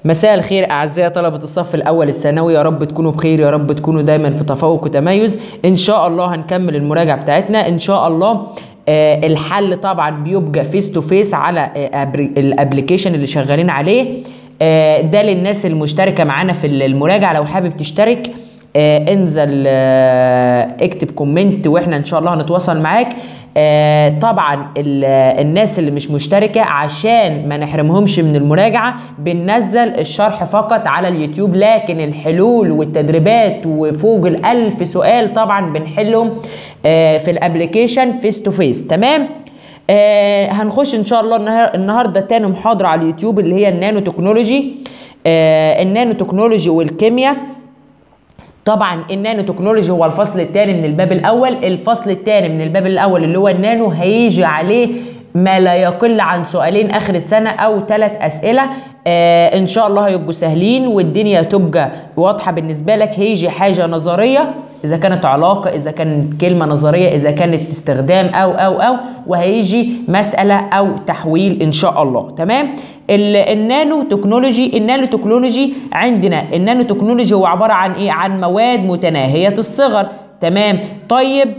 مساء الخير اعزائي طلبه الصف الاول الثانوي يا رب تكونوا بخير يا رب تكونوا دايما في تفوق وتميز ان شاء الله هنكمل المراجعه بتاعتنا ان شاء الله آه الحل طبعا بيبقى فيس تو فيس على آه الابلكيشن اللي شغالين عليه آه ده للناس المشتركه معانا في المراجعه لو حابب تشترك آه انزل آه اكتب كومنت واحنا ان شاء الله هنتواصل معاك آه طبعا الناس اللي مش مشتركه عشان ما نحرمهمش من المراجعه بننزل الشرح فقط على اليوتيوب لكن الحلول والتدريبات وفوق الألف سؤال طبعا بنحلهم آه في الابلكيشن فيس تو فيس تمام آه هنخش ان شاء الله النهارده تاني محاضره على اليوتيوب اللي هي النانو تكنولوجي آه النانو تكنولوجي والكيمياء طبعا النانو تكنولوجي هو الفصل الثاني من الباب الاول الفصل الثاني من الباب الاول اللي هو النانو هيجي عليه ما لا يقل عن سؤالين اخر السنه او ثلاث اسئله آه ان شاء الله هيبقوا سهلين والدنيا تبقى واضحه بالنسبه لك هيجي حاجه نظريه اذا كانت علاقه اذا كانت كلمه نظريه اذا كانت استخدام او او او وهيجي مساله او تحويل ان شاء الله تمام النانو تكنولوجي النانو تكنولوجي عندنا النانو تكنولوجي هو عباره عن ايه عن مواد متناهيه الصغر تمام طيب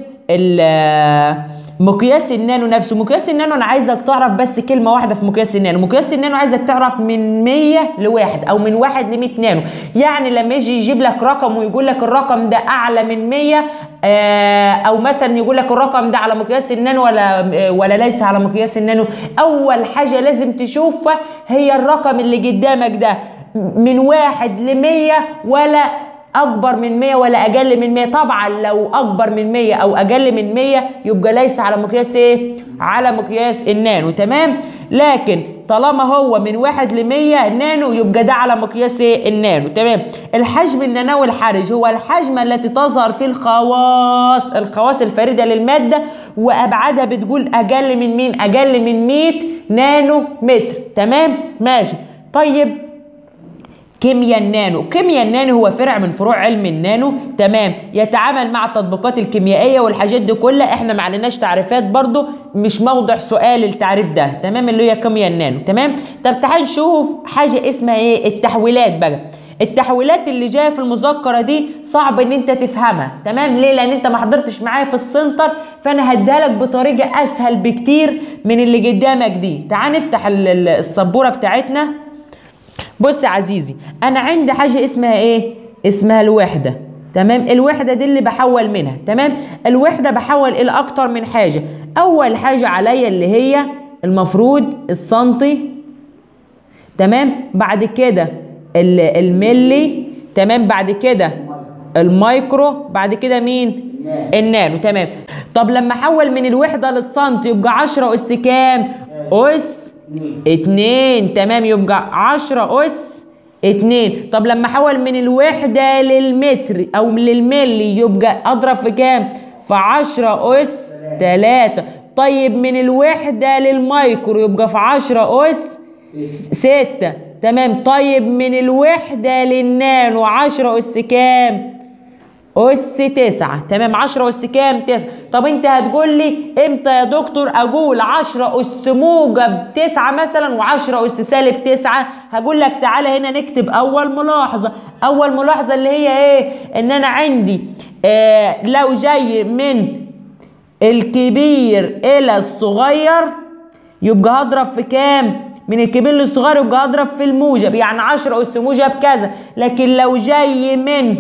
مقياس النانو نفسه مقياس النانو انا عايزك تعرف بس كلمه واحده في مقياس النانو مقياس النانو عايزك تعرف من 100 لواحد او من 1 ل 100 نانو يعني لما يجي يجيب لك رقم ويقول لك الرقم ده اعلى من 100 آه او مثلا يقول لك الرقم ده على مقياس النانو ولا آه ولا ليس على مقياس النانو اول حاجه لازم تشوفها هي الرقم اللي قدامك ده من واحد ل 100 ولا اكبر من 100 ولا اقل من 100 طبعا لو اكبر من 100 او اقل من 100 يبقى ليس على مقياس ايه على مقياس النانو تمام لكن طالما هو من 1 ل 100 نانو يبقى ده على مقياس ايه النانو تمام الحجم النانوي الحرج هو الحجم التي تظهر فيه الخواص الخواص الفريده للماده وابعادها بتقول اقل من مين اقل من 100 نانو متر تمام ماشي طيب كيمياء النانو كيمياء النانو هو فرع من فروع علم النانو تمام يتعامل مع التطبيقات الكيميائيه والحاجات دي كلها احنا ما عليناش تعريفات برضو مش موضع سؤال التعريف ده تمام اللي هي كيمياء النانو تمام طب تعال نشوف حاجه اسمها ايه التحويلات بقى التحويلات اللي جايه في المذكره دي صعب ان انت تفهمها تمام ليه لان انت ما حضرتش معايا في السنتر فانا هديها لك بطريقه اسهل بكتير من اللي قدامك دي تعال نفتح السبوره بتاعتنا بص يا عزيزي انا عندي حاجه اسمها ايه اسمها الوحده تمام الوحده دي اللي بحول منها تمام الوحده بحول الى اكتر من حاجه اول حاجه عليا اللي هي المفروض السنتي تمام بعد كده الملي تمام بعد كده المايكرو بعد كده مين النانو تمام طب لما احول من الوحده للسنتي يبقى 10 اس كام اس اتنين تمام يبقى عشرة أس اتنين طب لما أحول من الوحدة للمتر أو للملي يبقى أضرب في كام؟ في عشرة أس تلاتة طيب من الوحدة للمايكرو يبقى في عشرة أس ستة تمام طيب من الوحدة للنانو عشرة أس كام؟ أس تسعة تمام عشرة أس كام؟ تسعة طب أنت هتقول لي إمتى يا دكتور أقول عشرة أس موجب تسعة مثلا وعشرة أس سالب تسعة هقول لك تعالى هنا نكتب أول ملاحظة أول ملاحظة اللي هي إيه؟ إن أنا عندي آه لو جاي من الكبير إلى الصغير يبقى هضرب في كام؟ من الكبير للصغير يبقى هضرب في الموجب يعني عشرة أس موجب كذا لكن لو جاي من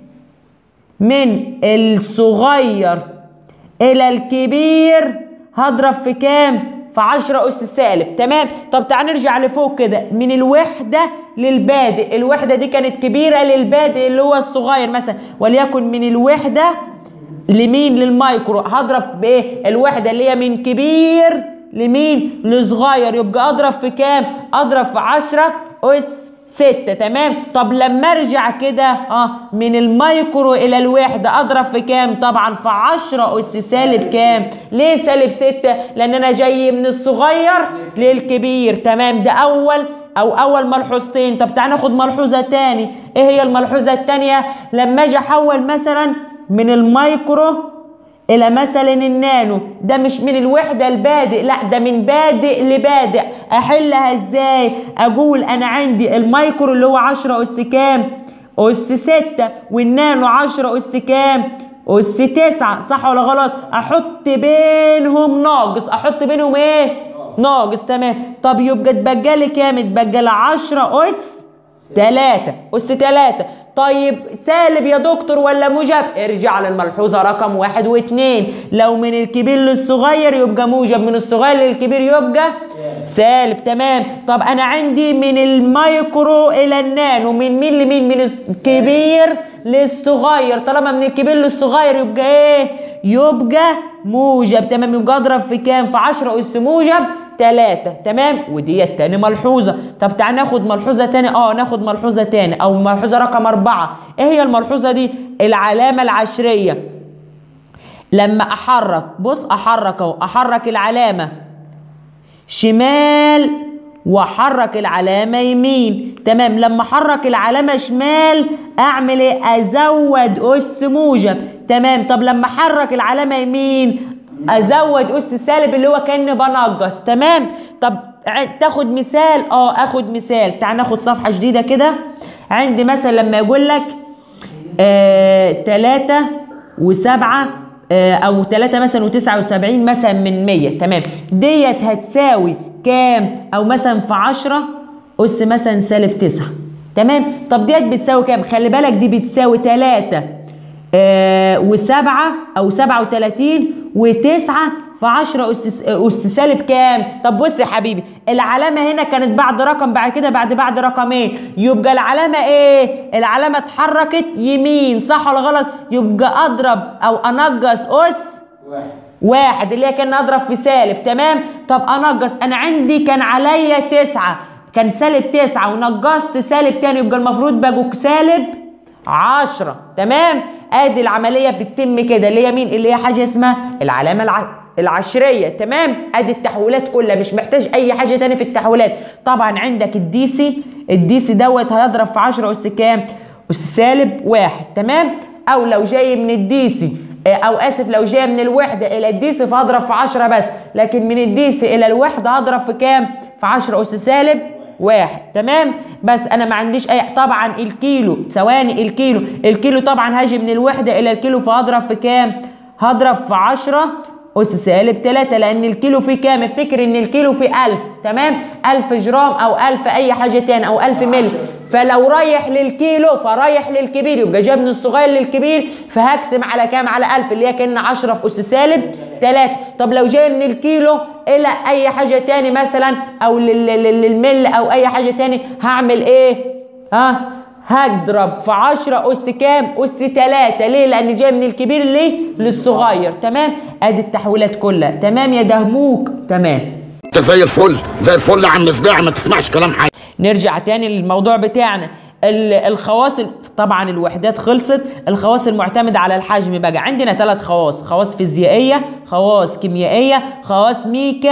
من الصغير الى الكبير هضرب في كام في 10 اس سالب تمام طب تعال نرجع لفوق كده من الوحده للبادئ الوحده دي كانت كبيره للبادئ اللي هو الصغير مثلا وليكن من الوحده لمين للمايكرو هضرب بايه الوحده اللي هي من كبير لمين لصغير يبقى اضرب في كام اضرب في 10 اس ستة تمام طب لما ارجع كده اه من المايكرو الى الوحدة اضرب في كام طبعا في عشرة اس سالب كام ليه سالب ستة لان انا جاي من الصغير للكبير تمام ده اول او اول ملحوظتين طب تعال ناخد ملحوظة تاني ايه هي الملحوظة التانية لما اجي احول مثلا من المايكرو الى مثلا النانو ده مش من الوحدة البادئ لا ده من بادئ لبادئ احلها ازاي اقول انا عندي المايكرو اللي هو 10 اس كام اس 6 والنانو 10 اس كام اس 9 صح ولا غلط احط بينهم ناقص احط بينهم ايه ناقص تمام طب يبقى اتبقى لي كام اتبقى لي 10 اس 3 اس 3 طيب سالب يا دكتور ولا موجب ارجع للملحوظه رقم واحد واثنين لو من الكبير للصغير يبقى موجب من الصغير للكبير يبقى سالب تمام طب انا عندي من المايكرو الى النانو من مين لمين من الكبير للصغير طالما من الكبير للصغير يبقى ايه يبقى موجب تمام يبقى اضرب في كام في 10 اس موجب 3 تمام ودي تاني ملحوظه طب تعال ناخد ملحوظه تاني اه ناخد ملحوظه تاني او ملحوظه رقم أربعة ايه هي الملحوظه دي العلامه العشريه لما احرك بص احرك اهو احرك العلامه شمال واحرك العلامه يمين تمام لما احرك العلامه شمال اعمل ايه ازود اس موجب تمام طب لما احرك العلامه يمين ازود اس سالب اللي هو كاني بنقص تمام طب ع- تاخد مثال اه اخد مثال تعال ناخد صفحه جديده كده عندي مثلا لما يقول لك آه تلاتة وسبعة آه أو تلاتة مثلا وتسعة وسبعين مثلا من مية تمام ديت هتساوي كام أو مثلا في عشرة أس مثلا سالب تسعة تمام طب ديت بتساوي كام خلي بالك دي بتساوي تلاتة آه وسبعة أو سبعة وتلاتين وتسعة في 10 أس أس سالب كام؟ طب بص يا حبيبي العلامة هنا كانت بعد رقم بعد كده بعد بعد رقمين يبقى العلامة إيه؟ العلامة اتحركت يمين صح ولا غلط؟ يبقى أضرب أو أنقص أس واحد واحد اللي هي كان اضرب في سالب تمام طب انقص انا عندي كان عليا تسعة كان سالب تسعة ونقصت سالب تاني يبقى المفروض بقوا سالب عشرة تمام ادي العملية بتتم كده اللي هي مين اللي هي حاجة اسمها العلامة الع... العشرية تمام ادي التحويلات كلها مش محتاج اي حاجة تاني في التحويلات طبعا عندك الديسي الديسي دوت هيضرب في 10 اس كام اس سالب واحد تمام او لو جاي من الديسي او اسف لو جاي من الوحده الى الديسي فهضرب في 10 بس لكن من الديسي الى الوحده هضرب في كام في 10 اس سالب واحد تمام بس انا ما عنديش اي طبعا الكيلو ثواني الكيلو الكيلو طبعا هاجي من الوحده الى الكيلو فهضرب في كام هضرب في 10 أس سالب 3 لأن الكيلو فيه كام؟ افتكر إن الكيلو فيه 1000 تمام؟ 1000 جرام أو 1000 أي حاجة تاني أو 1000 ملي فلو رايح للكيلو فرايح للكبير يبقى جاب من الصغير للكبير فهقسم على كام؟ على 1000 اللي هي كأن 10 في أس سالب 3 طب لو جاي من الكيلو إلى أي حاجة تاني مثلا أو لل- لل- للمل أو أي حاجة تاني هعمل إيه؟ ها؟ هضرب في 10 اس كام اس 3 ليه لان جاي من الكبير ليه للصغير تمام ادي التحويلات كلها تمام يا دهموك تمام انت زي الفل زي الفل يا عم سباع ما تسمعش كلام حد نرجع تاني للموضوع بتاعنا ال- الخواص ال- طبعا الوحدات خلصت الخواص المعتمدة على الحجم بقى عندنا ثلاث خواص خواص فيزيائية خواص كيميائية خواص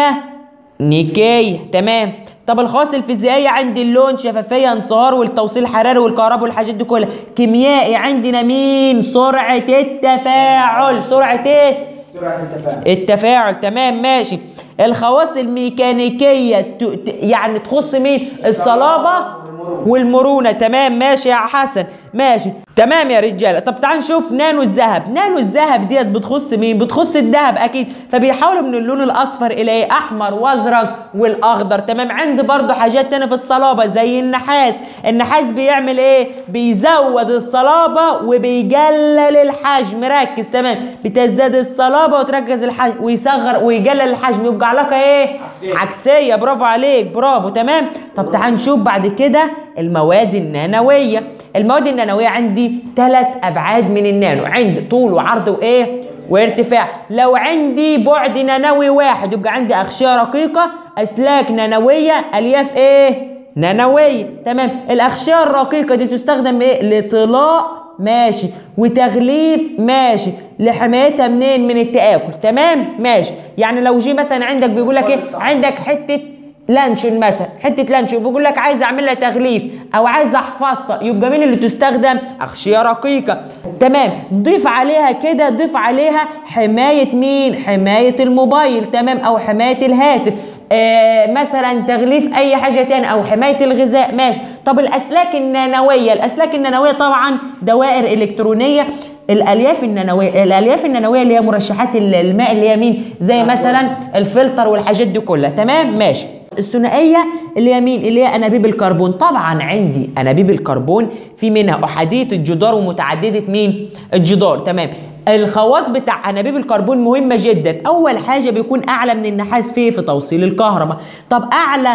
ميكانيكية تمام طب الخواص الفيزيائية عندي اللون شفافية انصهار والتوصيل الحراري والكهرباء والحاجات دي كلها كيميائي عندنا مين سرعة التفاعل سرعة ايه سرعة التفاعل التفاعل تمام ماشي الخواص الميكانيكية ت- ت- يعني تخص مين الصلابة والمرونة تمام ماشي يا حسن ماشي تمام يا رجالة طب تعال نشوف نانو الذهب نانو الذهب ديت بتخص مين بتخص الذهب اكيد فبيحاولوا من اللون الاصفر الى إيه؟ احمر وازرق والاخضر تمام عندي برضو حاجات تانية في الصلابة زي النحاس النحاس بيعمل ايه بيزود الصلابة وبيقلل الحجم ركز تمام بتزداد الصلابة وتركز الحجم ويصغر ويقلل الحجم يبقى علاقة ايه عكسية. عكسية برافو عليك برافو تمام طب تعال نشوف بعد كده المواد النانوية المواد النانوية عندي ثلاث أبعاد من النانو عندي طول وعرض وإيه وارتفاع لو عندي بعد نانوي واحد يبقى عندي أغشية رقيقة أسلاك نانوية ألياف إيه نانوية تمام الأغشية الرقيقة دي تستخدم إيه لطلاء ماشي وتغليف ماشي لحمايتها منين من التآكل تمام ماشي يعني لو جي مثلا عندك بيقول لك ايه عندك حتة لانشون مثلا حته لانشون بيقول لك عايز اعمل لها تغليف او عايز احفظها يبقى مين اللي تستخدم اغشيه رقيقه تمام ضيف عليها كده ضيف عليها حمايه مين حمايه الموبايل تمام او حمايه الهاتف آه مثلا تغليف اي حاجه تاني او حمايه الغذاء ماشي طب الاسلاك النانويه الاسلاك النانويه طبعا دوائر الكترونيه الالياف النانويه الالياف النانويه اللي هي مرشحات الماء اللي هي مين زي مثلا الفلتر والحاجات دي كلها تمام ماشي الثنائيه اللي هي مين اللي هي انابيب الكربون طبعا عندي انابيب الكربون في منها احاديه الجدار ومتعدده مين الجدار تمام الخواص بتاع انابيب الكربون مهمه جدا اول حاجه بيكون اعلى من النحاس فين في توصيل الكهرباء طب اعلى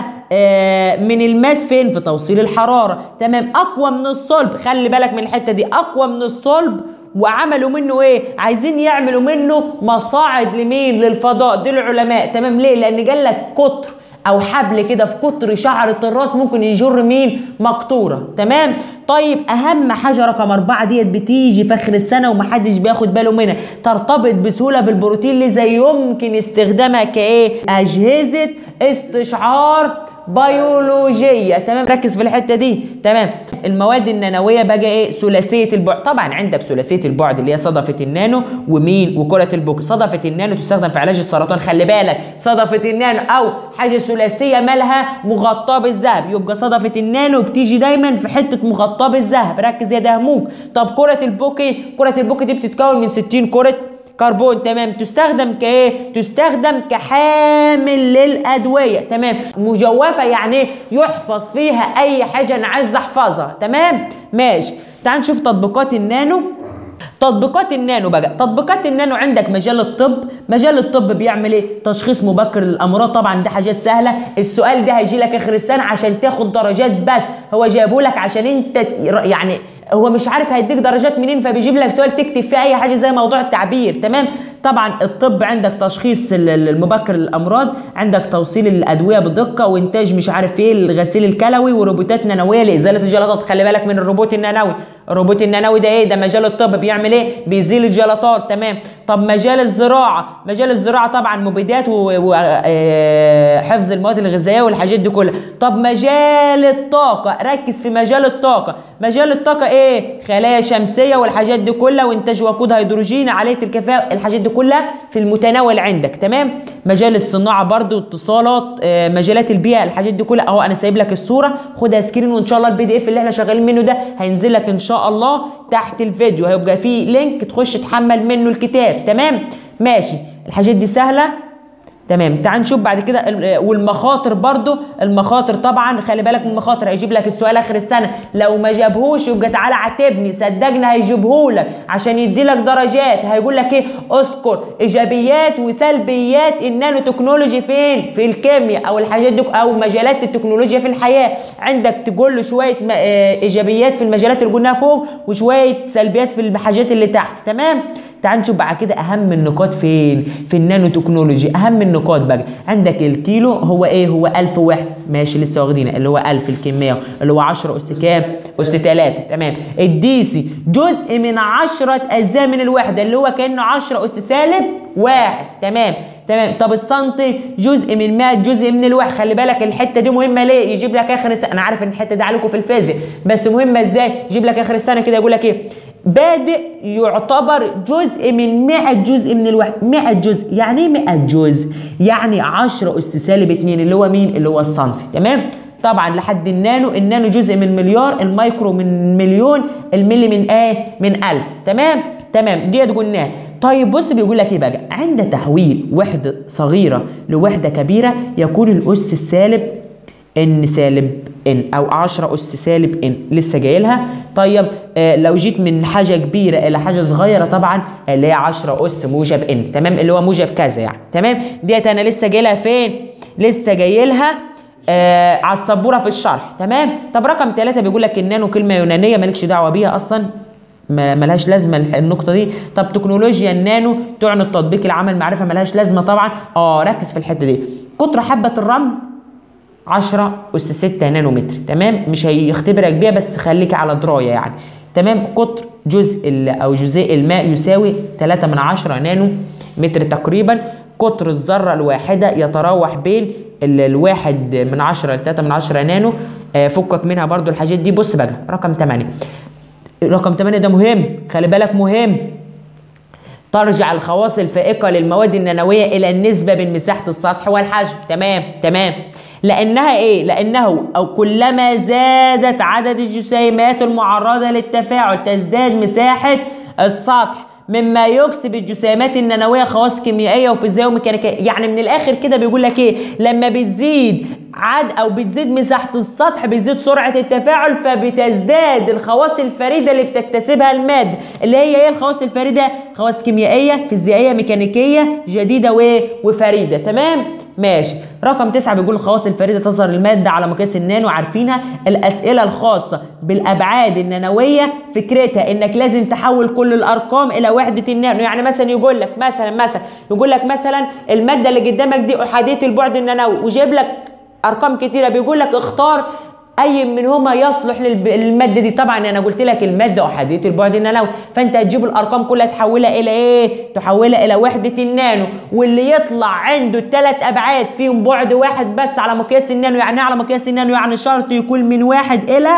آه من الماس فين في توصيل الحراره تمام اقوى من الصلب خلي بالك من الحته دي اقوى من الصلب وعملوا منه ايه عايزين يعملوا منه مصاعد لمين للفضاء دي العلماء تمام ليه لان قال لك قطر او حبل كده في قطر شعرة الراس ممكن يجر مين مقطورة تمام طيب اهم حاجة رقم اربعة ديت بتيجي في اخر السنة ومحدش بياخد باله منها ترتبط بسهولة بالبروتين لذا يمكن استخدامها كايه اجهزة استشعار بيولوجيه تمام ركز في الحته دي تمام المواد النانويه بقى ايه ثلاثيه البعد طبعا عندك ثلاثيه البعد اللي هي صدفه النانو ومين وكره البوك صدفه النانو تستخدم في علاج السرطان خلي بالك صدفه النانو او حاجه ثلاثيه مالها مغطاه بالذهب يبقى صدفه النانو بتيجي دايما في حته مغطاه بالذهب ركز يا دهموك طب كره البوكي كره البوكي دي بتتكون من 60 كره كربون تمام تستخدم كايه تستخدم كحامل للادويه تمام مجوفه يعني يحفظ فيها اي حاجه انا عايز احفظها تمام ماشي تعال نشوف تطبيقات النانو تطبيقات النانو بقى تطبيقات النانو عندك مجال الطب مجال الطب بيعمل ايه تشخيص مبكر للامراض طبعا دي حاجات سهله السؤال ده هيجي لك اخر السنه عشان تاخد درجات بس هو جابه لك عشان انت يعني هو مش عارف هيديك درجات منين فبيجيب لك سؤال تكتب فيه اي حاجه زي موضوع التعبير تمام طبعا الطب عندك تشخيص المبكر للامراض عندك توصيل الادويه بدقه وانتاج مش عارف ايه الغسيل الكلوي وروبوتات نانويه لازاله الجلطات خلي بالك من الروبوت النانوي الروبوت النانوي ده ايه ده مجال الطب بيعمل ايه بيزيل الجلطات تمام طب مجال الزراعه مجال الزراعه طبعا مبيدات وحفظ المواد الغذائيه والحاجات دي كلها طب مجال الطاقه ركز في مجال الطاقه مجال الطاقه ايه خلايا شمسيه والحاجات دي كلها وانتاج وقود هيدروجين عاليه الكفاءه الحاجات دي كلها في المتناول عندك تمام مجال الصناعه برضو اتصالات آه مجالات البيئه الحاجات دي كلها اهو انا سايب لك الصوره خدها سكرين وان شاء الله البي دي اف اللي احنا شغالين منه ده هينزل لك ان شاء الله تحت الفيديو هيبقى فيه لينك تخش تحمل منه الكتاب تمام ماشي الحاجات دي سهله تمام تعال نشوف بعد كده والمخاطر برضو المخاطر طبعا خلي بالك من المخاطر هيجيب لك السؤال اخر السنه لو ما جابهوش يبقى تعالى عاتبني صدقني هيجيبه لك عشان يدي لك درجات هيقول لك ايه اذكر ايجابيات وسلبيات النانو تكنولوجي فين في الكيمياء او الحاجات دي او مجالات التكنولوجيا في الحياه عندك تقول له شويه ايجابيات في المجالات اللي قلناها فوق وشويه سلبيات في الحاجات اللي تحت تمام تعال نشوف بعد كده اهم النقاط فين في النانو تكنولوجي اهم النقاط بقى عندك الكيلو هو ايه هو 1000 وحده ماشي لسه واخدينها اللي هو 1000 الكميه اللي هو 10 اس كام اس 3 تمام الديسي جزء من 10 اجزاء من الوحده اللي هو كانه 10 اس سالب واحد تمام تمام طب السنتي جزء من 100 جزء من الوحده خلي بالك الحته دي مهمه ليه يجيب لك اخر السنه انا عارف ان الحته دي عليكم في الفيزياء بس مهمه ازاي يجيب لك اخر السنه كده يقول لك ايه بادئ يعتبر جزء من 100 جزء من الوحده 100 جزء يعني ايه 100 جزء يعني 10 اس سالب 2 اللي هو مين اللي هو السنتي تمام طبعا لحد النانو النانو جزء من مليار المايكرو من مليون الملي من ايه من ألف تمام تمام ديت قلناها طيب بص بيقول لك ايه بقى عند تحويل وحده صغيره لوحده كبيره يكون الاس السالب ان سالب ان او 10 اس سالب ان لسه جاي لها طيب آه لو جيت من حاجه كبيره الى حاجه صغيره طبعا اللي هي 10 اس موجب ان تمام اللي هو موجب كذا يعني تمام ديت انا لسه جاي لها فين لسه جاي لها آه على السبوره في الشرح تمام طب رقم ثلاثة بيقول لك النانو كلمه يونانيه مالكش دعوه بيها اصلا ما ملهاش لازمه النقطه دي طب تكنولوجيا النانو تعني التطبيق العمل معرفه ملهاش لازمه طبعا اه ركز في الحته دي قطر حبه الرمل 10 اس 6 نانو متر تمام مش هيختبرك بيها بس خليك على درايه يعني تمام قطر جزء او جزيء الماء يساوي 3 من 10 نانو متر تقريبا قطر الذره الواحده يتراوح بين ال- الواحد من عشرة لتلاتة من عشرة نانو آه، فكك منها برضو الحاجات دي بص بقى رقم تمانية رقم تمانية ده مهم خلي بالك مهم ترجع الخواص الفائقة للمواد النانوية إلى النسبة بين مساحة السطح والحجم تمام تمام لأنها إيه؟ لأنه أو كلما زادت عدد الجسيمات المعرضة للتفاعل تزداد مساحة السطح مما يكسب الجسيمات النانوية خواص كيميائية وفيزيائية وميكانيكية يعني من الآخر كده بيقول لك إيه؟ لما بتزيد عد أو بتزيد مساحة السطح بتزيد سرعة التفاعل فبتزداد الخواص الفريدة اللي بتكتسبها المادة اللي هي ايه الخواص الفريدة خواص كيميائية فيزيائية ميكانيكية جديدة و- وفريدة تمام ماشي رقم تسعة بيقول الخواص الفريدة تظهر المادة على مقياس النانو عارفينها الأسئلة الخاصة بالأبعاد النانوية فكرتها إنك لازم تحول كل الأرقام إلى وحدة النانو يعني مثلا يقول لك مثلا مثلا يقول لك مثلا المادة اللي قدامك دي أحادية البعد النانوي وجايب لك ارقام كتيره بيقول لك اختار اي منهما يصلح للب- للماده دي طبعا انا قلت لك الماده احاديه البعد النانوي فانت هتجيب الارقام كلها تحولها الى ايه تحولها الى وحده النانو واللي يطلع عنده الثلاث ابعاد فيهم بعد واحد بس على مقياس النانو يعني إيه على مقياس النانو يعني شرط يكون من واحد الى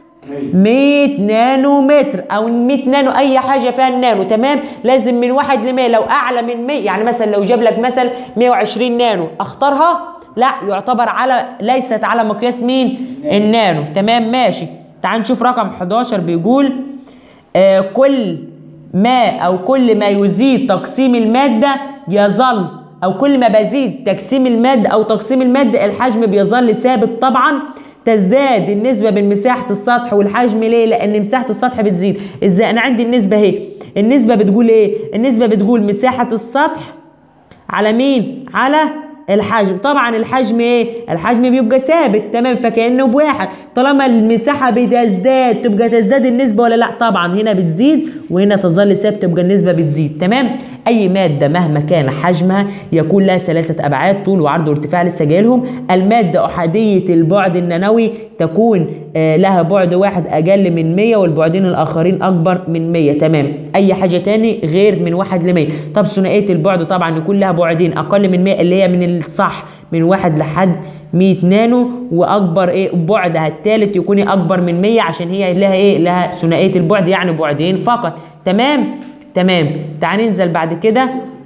100 نانو متر او 100 نانو اي حاجه فيها النانو تمام لازم من واحد ل 100 لو اعلى من 100 يعني مثلا لو جاب لك مثلا 120 نانو اختارها لا يعتبر على ليست على مقياس مين النانو تمام ماشي تعال نشوف رقم 11 بيقول آه كل ما او كل ما يزيد تقسيم الماده يظل او كل ما بزيد تقسيم الماده او تقسيم الماده الحجم بيظل ثابت طبعا تزداد النسبه بين مساحه السطح والحجم ليه لان مساحه السطح بتزيد ازاي انا عندي النسبه اهي النسبه بتقول ايه النسبه بتقول مساحه السطح على مين على الحجم طبعا الحجم ايه الحجم بيبقى ثابت تمام فكانه بواحد طالما المساحه بتزداد تبقى تزداد النسبه ولا لا طبعا هنا بتزيد وهنا تظل ثابته تبقى النسبه بتزيد تمام اي ماده مهما كان حجمها يكون لها ثلاثه ابعاد طول وعرض وارتفاع لسه جايلهم الماده احاديه البعد النانوي تكون آه، لها بعد واحد اقل من 100 والبعدين الاخرين اكبر من 100 تمام اي حاجه تاني غير من واحد ل 100 طب ثنائيه البعد طبعا يكون لها بعدين اقل من 100 اللي هي من الصح من واحد لحد 100 نانو واكبر ايه بعدها الثالث يكون اكبر من 100 عشان هي لها ايه لها ثنائيه البعد يعني بعدين فقط تمام تمام تعال ننزل بعد كده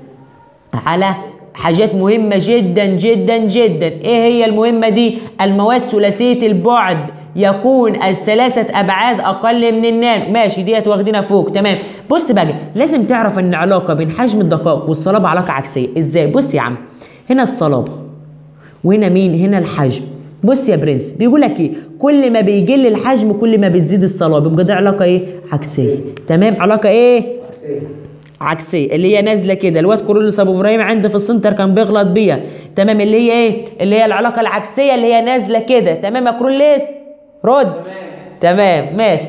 على حاجات مهمة جدا جدا جدا ايه هي المهمة دي المواد ثلاثية البعد يكون الثلاثة أبعاد أقل من النانو ماشي ديت واخدينها فوق تمام بص بقى لازم تعرف إن علاقة بين حجم الدقائق والصلابة علاقة عكسية إزاي بص يا عم هنا الصلابة وهنا مين هنا الحجم بص يا برنس بيقول لك ايه كل ما بيقل الحجم كل ما بتزيد الصلابه يبقى ده علاقه ايه عكسيه تمام علاقه ايه عكسيه اللي هي نازله كده الواد كورولوس ابو ابراهيم عندي في السنتر كان بيغلط بيها تمام اللي هي ايه اللي هي العلاقه العكسيه اللي هي نازله كده تمام يا كورولوس رد تمام ماشي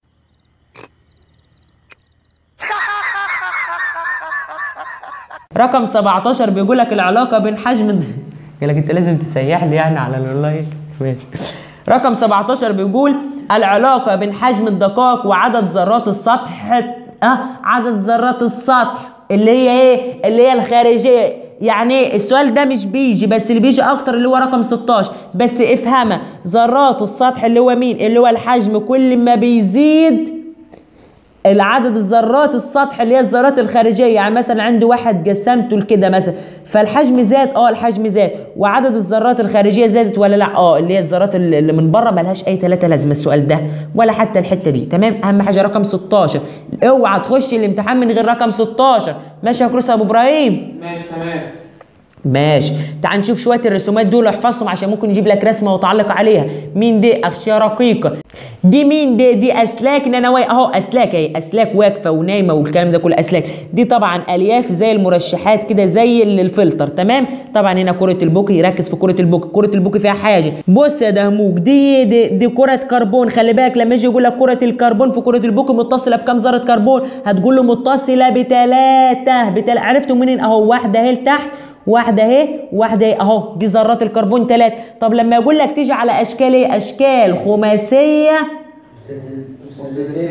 رقم 17 بيقول لك العلاقه بين حجم قال لك انت لازم تسيح لي يعني على الاونلاين ماشي رقم 17 بيقول العلاقه بين حجم الدقائق وعدد ذرات السطح اه عدد ذرات السطح اللي هي ايه اللي هي الخارجيه يعني ايه السؤال ده مش بيجي بس اللي بيجي اكتر اللي هو رقم 16 بس افهمها ذرات السطح اللي هو مين اللي هو الحجم كل ما بيزيد العدد الذرات السطح اللي هي الذرات الخارجيه يعني مثلا عندي واحد قسمته لكده مثلا فالحجم زاد اه الحجم زاد وعدد الذرات الخارجيه زادت ولا لا اه اللي هي الذرات اللي اللي من بره ملهاش اي ثلاثه لازمه السؤال ده ولا حتى الحته دي تمام اهم حاجه رقم 16 اوعى تخش الامتحان من غير رقم 16 ماشي يا كروس ابو ابراهيم ماشي تمام ماشي تعال نشوف شويه الرسومات دول احفظهم عشان ممكن يجيب لك رسمه وتعلق عليها مين دي اغشيه رقيقه دي مين دي دي اسلاك نانويه اهو اسلاك اهي اسلاك واقفه ونايمه والكلام ده كله اسلاك دي طبعا الياف زي المرشحات كده زي ال- الفلتر تمام طبعا هنا كره البوكي ركز في كره البوكي كره البوكي فيها حاجه بص يا دهموك دي دي, دي كره كربون خلي بالك لما يجي يقول لك كره الكربون في كره البوكي متصله بكام ذره كربون هتقول له متصله بثلاثه بتل... عرفتوا منين اهو واحده اهي لتحت واحدة اهي واحدة اهي اهو دي ذرات الكربون ثلاثة طب لما يقول لك تيجي على اشكال ايه اشكال خماسية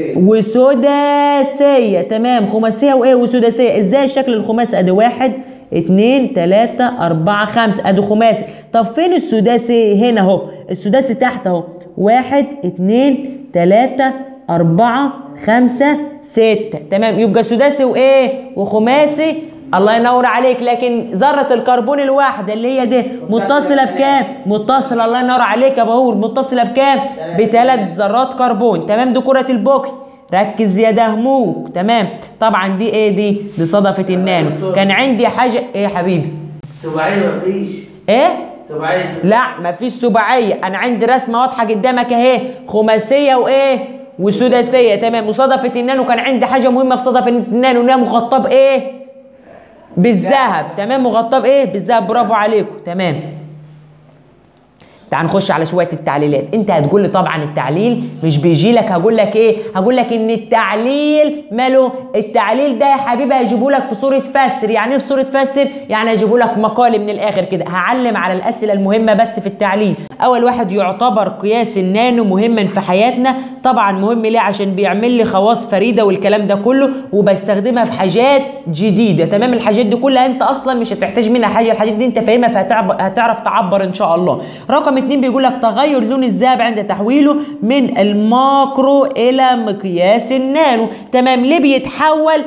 وسداسية تمام خماسية وايه وسداسية ازاي الشكل الخماسي ادي واحد اتنين تلاتة أربعة خمسة أدي خماسي طب فين السداسي هنا أهو السداسي تحت أهو واحد اتنين تلاتة أربعة خمسة ستة تمام يبقى سداسي وإيه وخماسي الله ينور عليك لكن ذرة الكربون الواحدة اللي هي دي متصلة بكام؟ متصلة الله ينور عليك يا بهور متصلة بكام؟ بثلاث ذرات كربون تمام دي كرة البوكي ركز يا دهموك تمام طبعا دي ايه دي؟ دي صدفة النانو كان عندي حاجة ايه يا حبيبي؟ سباعية مفيش ايه؟ سباعية لا مفيش سباعية انا عندي رسمة واضحة قدامك اهي خماسية وايه وسداسية تمام وصدفة النانو كان عندي حاجة مهمة في صدفة النانو انها مغطاة بايه بالذهب تمام مغطاة بايه بالذهب برافو عليكم تمام تعال نخش على شويه التعليلات انت هتقول لي طبعا التعليل مش بيجي لك هقول لك ايه هقول لك ان التعليل ماله التعليل ده يا حبيبي هيجيبه لك في صوره فسر يعني ايه في صوره فسر يعني هيجيبوا لك مقال من الاخر كده هعلم على الاسئله المهمه بس في التعليل اول واحد يعتبر قياس النانو مهما في حياتنا طبعا مهم ليه عشان بيعمل لي خواص فريده والكلام ده كله وبستخدمها في حاجات جديده تمام الحاجات دي كلها انت اصلا مش هتحتاج منها حاجه الحاجات دي انت فاهمها فهتعرف تعبر ان شاء الله رقم اتنين بيقول لك تغير لون الذهب عند تحويله من الماكرو الى مقياس النانو تمام ليه بيتحول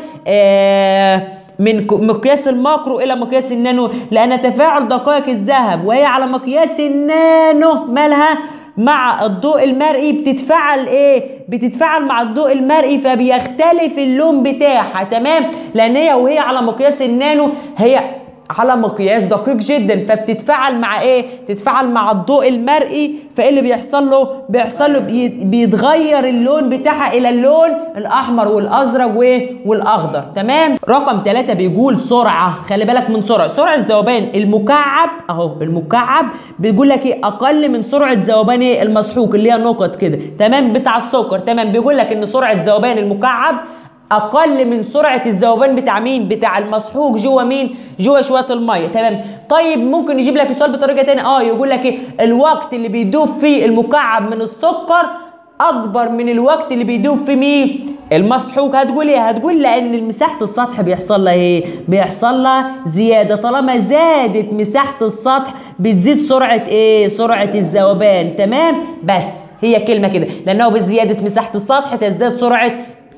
آه من ك- مقياس الماكرو الى مقياس النانو لان تفاعل دقائق الذهب وهي على مقياس النانو مالها مع الضوء المرئي بتتفاعل ايه بتتفاعل مع الضوء المرئي فبيختلف اللون بتاعها تمام لان هي وهي على مقياس النانو هي على مقياس دقيق جدا فبتتفاعل مع ايه تتفاعل مع الضوء المرئي فايه اللي بيحصل له بيحصل له بي- بيتغير اللون بتاعها الى اللون الاحمر والازرق وايه والاخضر تمام رقم ثلاثة بيقول سرعه خلي بالك من سرعه سرعه ذوبان المكعب اهو المكعب بيقول لك ايه اقل من سرعه ذوبان ايه المسحوق اللي هي نقط كده تمام بتاع السكر تمام بيقول لك ان سرعه ذوبان المكعب اقل من سرعه الذوبان بتاع مين بتاع المسحوق جوه مين جوه شويه الميه تمام طيب ممكن يجيب لك السؤال بطريقه تانية اه يقول لك ايه الوقت اللي بيدوب فيه المكعب من السكر اكبر من الوقت اللي بيدوب فيه مين المسحوق هتقول ايه هتقول لان مساحه السطح بيحصل لها ايه بيحصل لها زياده طالما زادت مساحه السطح بتزيد سرعه ايه سرعه الذوبان تمام بس هي كلمه كده لانه بزياده مساحه السطح تزداد سرعه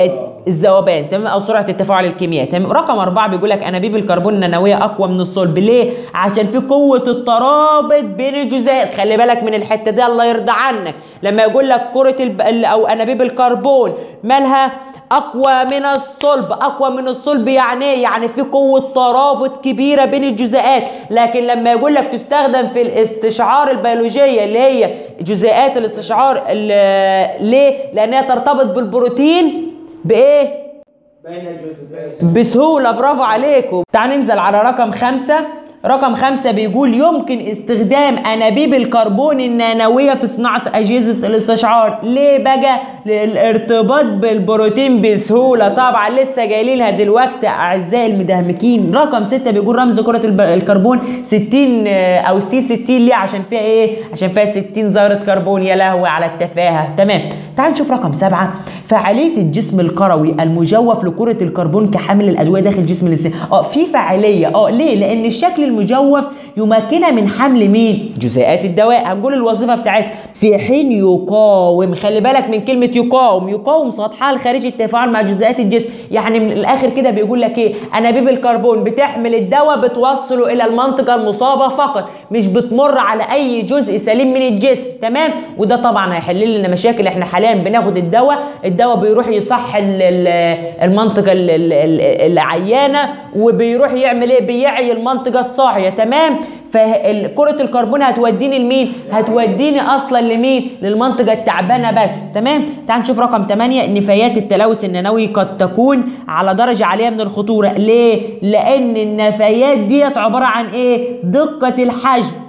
الذوبان تمام او سرعه التفاعل الكيميائي تمام رقم أربعة بيقول لك انابيب الكربون النانويه اقوى من الصلب ليه عشان في قوه الترابط بين الجزيئات خلي بالك من الحته دي الله يرضى عنك لما يقول لك كره الب... ال- او انابيب الكربون مالها اقوى من الصلب اقوى من الصلب يعني ايه يعني في قوه ترابط كبيره بين الجزيئات لكن لما يقول لك تستخدم في الاستشعار البيولوجيه اللي هي جزيئات الاستشعار ال- ليه لانها ترتبط بالبروتين بايه بين الجزئين بسهولة برافو عليكم تعال ننزل على رقم خمسة رقم خمسة بيقول يمكن استخدام أنابيب الكربون النانوية في صناعة أجهزة الاستشعار ليه بقى للارتباط بالبروتين بسهولة طبعا لسه جايلينها دلوقتي أعزائي المدهمكين رقم ستة بيقول رمز كرة الب- الكربون 60 آه، أو سي 60 ليه عشان فيها إيه عشان فيها 60 ذرة كربون يا لهوي على التفاهة تمام تعال نشوف رقم سبعة فعالية الجسم الكروي المجوف لكرة الكربون كحامل الأدوية داخل جسم الإنسان اه في فعالية اه ليه لأن الشكل المجوف يمكنها من حمل مين جزيئات الدواء هنقول الوظيفة بتاعتها في حين يقاوم خلي بالك من كلمة يقاوم يقاوم سطحها الخارجي التفاعل مع جزيئات الجسم يعني من الآخر كده بيقول لك إيه أنابيب الكربون بتحمل الدواء بتوصله إلى المنطقة المصابة فقط مش بتمر على أي جزء سليم من الجسم تمام وده طبعا هيحل لنا مشاكل احنا حاليا بناخد الدواء الدواء بيروح يصح ال- ال- المنطقة ال- ال- ال- العيانة وبيروح يعمل ايه بيعي المنطقة الصاحية تمام فكرة الكربون هتوديني لمين هتوديني اصلا لمين للمنطقة التعبانة بس تمام تعال نشوف رقم 8 نفايات التلوث النانوي قد تكون على درجة عالية من الخطورة ليه لان النفايات ديت عبارة عن ايه دقة الحجم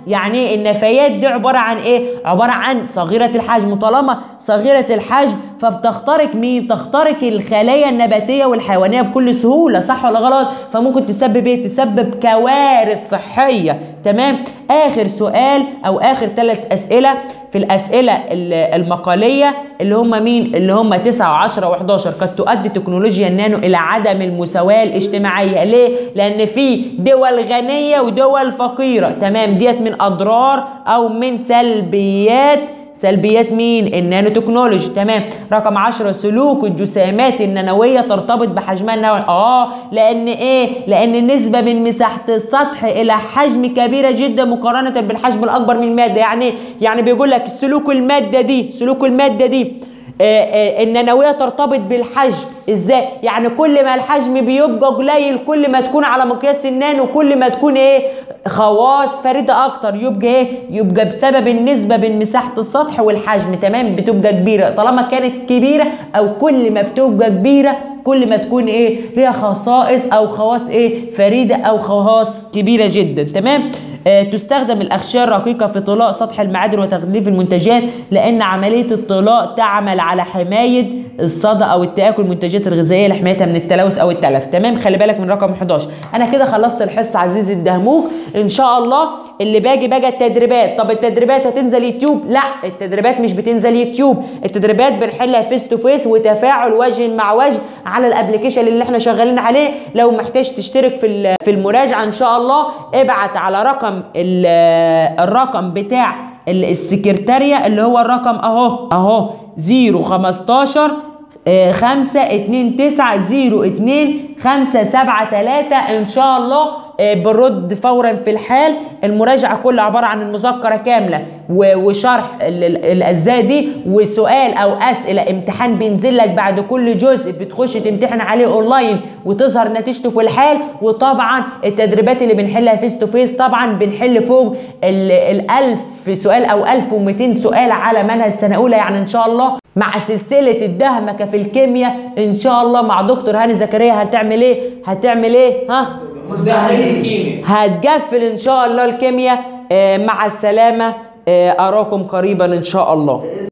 يعني ايه النفايات دي عباره عن ايه عباره عن صغيره الحجم طالما صغيره الحجم فبتخترق مين تخترق الخلايا النباتيه والحيوانيه بكل سهوله صح ولا غلط فممكن تسبب ايه تسبب كوارث صحيه تمام اخر سؤال او اخر ثلاث اسئله في الاسئله ال- المقاليه اللي هم مين اللي هم 9 و10 و11 قد تؤدي تكنولوجيا النانو الى عدم المساواه الاجتماعيه ليه لان في دول غنيه ودول فقيره تمام ديت من اضرار او من سلبيات سلبيات مين النانو تكنولوجي تمام رقم 10 سلوك الجسيمات النانويه ترتبط بحجمها النووي اه لان ايه لان النسبه من مساحه السطح الى حجم كبيره جدا مقارنه بالحجم الاكبر من الماده يعني إيه؟ يعني بيقول لك سلوك الماده دي سلوك الماده دي آه، آه، النانويه ترتبط بالحجم ازاي يعني كل ما الحجم بيبقى قليل كل ما تكون على مقياس النانو كل ما تكون ايه خواص فريده اكتر يبقى ايه يبقى بسبب النسبه بين مساحه السطح والحجم تمام بتبقى كبيره طالما كانت كبيره او كل ما بتبقى كبيره كل ما تكون ايه ليها خصائص او خواص ايه فريده او خواص كبيره جدا تمام آه، تستخدم الأغشية الرقيقة في طلاء سطح المعادن وتغليف المنتجات لأن عملية الطلاء تعمل على حماية الصدى أو التآكل المنتجات الغذائية لحمايتها من التلوث أو التلف تمام خلي بالك من رقم 11 أنا كده خلصت الحصة عزيزي الدهموك إن شاء الله اللي باجي بقى التدريبات طب التدريبات هتنزل يوتيوب لا التدريبات مش بتنزل يوتيوب التدريبات بنحلها فيس تو فيس وتفاعل وجه مع وجه على الابلكيشن اللي احنا شغالين عليه لو محتاج تشترك في ال- في المراجعه ان شاء الله ابعت على رقم ال- الرقم بتاع ال- السكرتارية اللي هو الرقم اهو اهو 015 خمسة اتنين تسعة زيرو اتنين خمسة سبعة تلاتة ان شاء الله آه، بنرد فورا في الحال المراجعة كلها عبارة عن المذكرة كاملة و- وشرح ال- ال- الأجزاء دي وسؤال أو أسئلة امتحان بينزل لك بعد كل جزء بتخش تمتحن عليه أونلاين وتظهر نتيجته في الحال وطبعا التدريبات اللي بنحلها فيس تو فيس طبعا بنحل فوق ال ال 1000 سؤال أو 1200 سؤال على منهج سنة أولى يعني إن شاء الله مع سلسلة الدهمكة في الكيمياء إن شاء الله مع دكتور هاني زكريا هتعمل إيه؟ هتعمل إيه؟ ها؟ مستحيل الكيمياء هتقفل ان شاء الله الكيمياء آه، مع السلامه آه، اراكم قريبا ان شاء الله